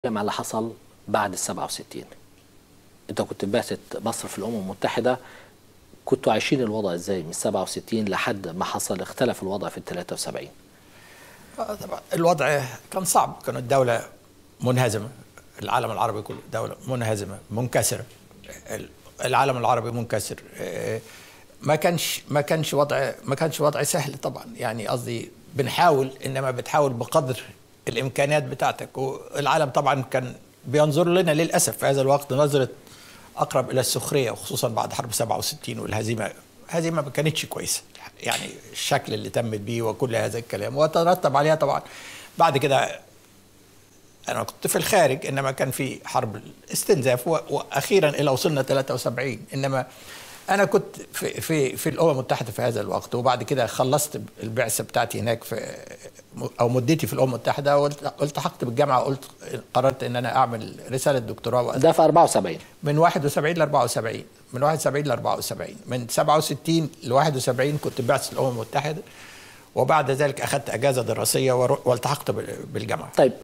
مع اللي حصل بعد ال 67 انت كنت بعثة مصر في الامم المتحده كنتوا عايشين الوضع ازاي من 67 لحد ما حصل اختلف الوضع في ال 73 آه طبعا الوضع كان صعب كانت الدولة منهزمة العالم العربي كله دولة منهزمة منكسرة العالم العربي منكسر آه، ما كانش ما كانش وضع ما كانش وضع سهل طبعا يعني قصدي بنحاول انما بتحاول بقدر الامكانيات بتاعتك والعالم طبعا كان بينظر لنا للاسف في هذا الوقت نظره اقرب الى السخريه وخصوصا بعد حرب 67 والهزيمه هزيمه ما كانتش كويسه يعني الشكل اللي تمت بيه وكل هذا الكلام وترتب عليها طبعا بعد كده انا كنت في الخارج انما كان في حرب الاستنزاف واخيرا الى وصلنا 73 انما انا كنت في في في الامم المتحده في هذا الوقت وبعد كده خلصت البعثه بتاعتي هناك في او مدتي في الامم المتحده والتحقت بالجامعه وقلت قررت ان انا اعمل رساله دكتوراه ده في 74 من 71 ل 74 من 71 ل 74 من 67 ل 71 كنت بعث الامم المتحده وبعد ذلك اخذت اجازه دراسيه والتحقت بالجامعه طيب